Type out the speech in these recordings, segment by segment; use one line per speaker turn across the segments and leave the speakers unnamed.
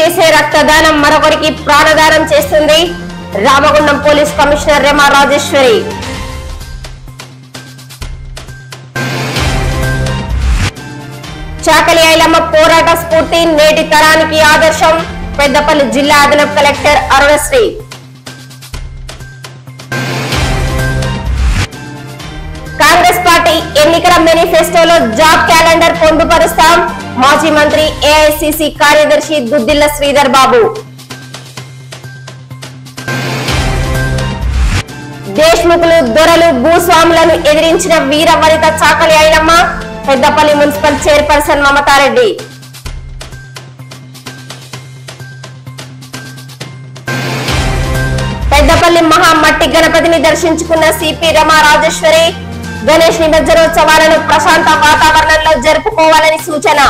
చేసే రక్తదానం మరొకరికి ప్రాణదానం చేస్తుంది రామగుండం పోలీస్ కమిషనర్ రెమా రాజేశ్వరి చాకలి ఐలమ్మ పోరాట స్ఫూర్తి నేటి తరానికి ఆదర్శం పెద్దపల్లి జిల్లా అదనపు కలెక్టర్ అరుణశ్రీ కాంగ్రెస్ పార్టీ ఎన్నికల మేనిఫెస్టోలో జాబ్ క్యాలెండర్ పొందుపరుస్తాం మాజీ మంత్రి ఏఐసిసి కార్యదర్శి దుద్దిల్ల శ్రీధర్ బాబు దేశ్ముఖులు దొరలు భూస్వాములను ఎదిరించిన వీర వనిత చాకలి ఐలమ్మ పెద్దపల్లి మున్సిపల్ చైర్పర్సన్ మమతారెడ్డి పెద్దపల్లి మహామట్టి గణపతిని దర్శించుకున్న సిపి రమా రాజేశ్వరి గణేష్ నిమజ్జనోత్సవాలను ప్రశాంత వాతావరణంలో జరుపుకోవాలని సూచన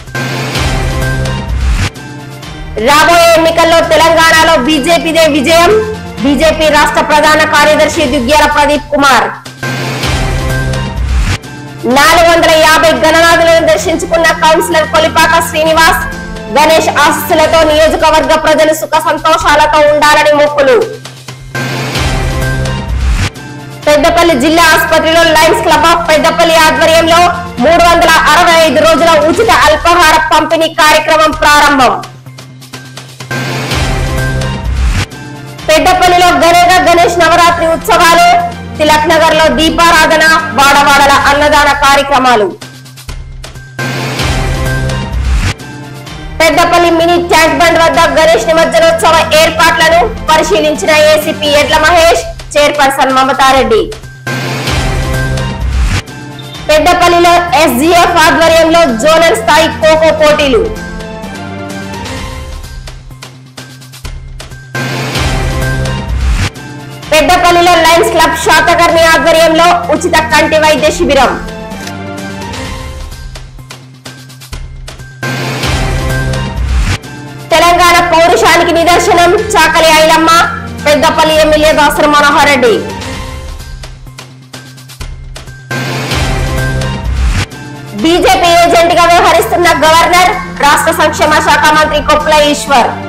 రాబోయే ఎన్నికల్లో తెలంగాణలో బీజేపీదే విజయం బీజేపీ రాష్ట్ర ప్రధాన కార్యదర్శి దుగ్గ్యాల ప్రదీప్ కుమార్ నాలుగు వందల యాభై గణనాథులను దర్శించుకున్న కౌన్సిలర్ కొలిపాక శ్రీనివాస్ గణేష్ ఆశీస్సులతో నియోజకవర్గ ప్రజలు సుఖ సంతోషాలతో ఉండాలని మొక్కులు పెద్దపల్లి జిల్లా ఆసుపత్రిలో లయన్స్ క్లబ్ ఆఫ్ పెద్దపల్లి ఆధ్వర్యంలో మూడు వందల అరవై ఐదు రోజుల ఉచిత అల్పాహార పంపిణీ కార్యక్రమం ప్రారంభం పెద్దపల్లిలో గణేగ గణేష్ నవరాత్రి ఉత్సవాలు తిలక్ నగర్ లో దీపారాధన వాడవాడల అన్నదాన కార్యక్రమాలు పెద్దపల్లి మినీ ట్యాంక్ బండ్ వద్ద గణేష్ నిమజ్జనోత్సవ ఏర్పాట్లను పరిశీలించిన ఏసీపీ ఎడ్ల మహేష్ చైర్పర్సన్ మమతారెడ్డి పెద్దపల్లిలో ఎస్జీఎఫ్ ఆధ్వర్యంలో జోనల్ స్థాయి ఖోఖో పోటీలు పెద్దపల్లిలో లయన్స్ క్లబ్ శాతకర్ణి ఆధ్వర్యంలో ఉచిత కంటి వైద్య శిబిరం తెలంగాణ పౌరుషానికి నిదర్శనం Chakali Ailamma Peddapalli MLA Dasari Manohar Reddy BJP agent గా వ్యవహరిస్తున్న గవర్నర్ రాష్ట్ర సంక్షేమ శాఖ మంత్రి కొప్పుల ఈశ్వర్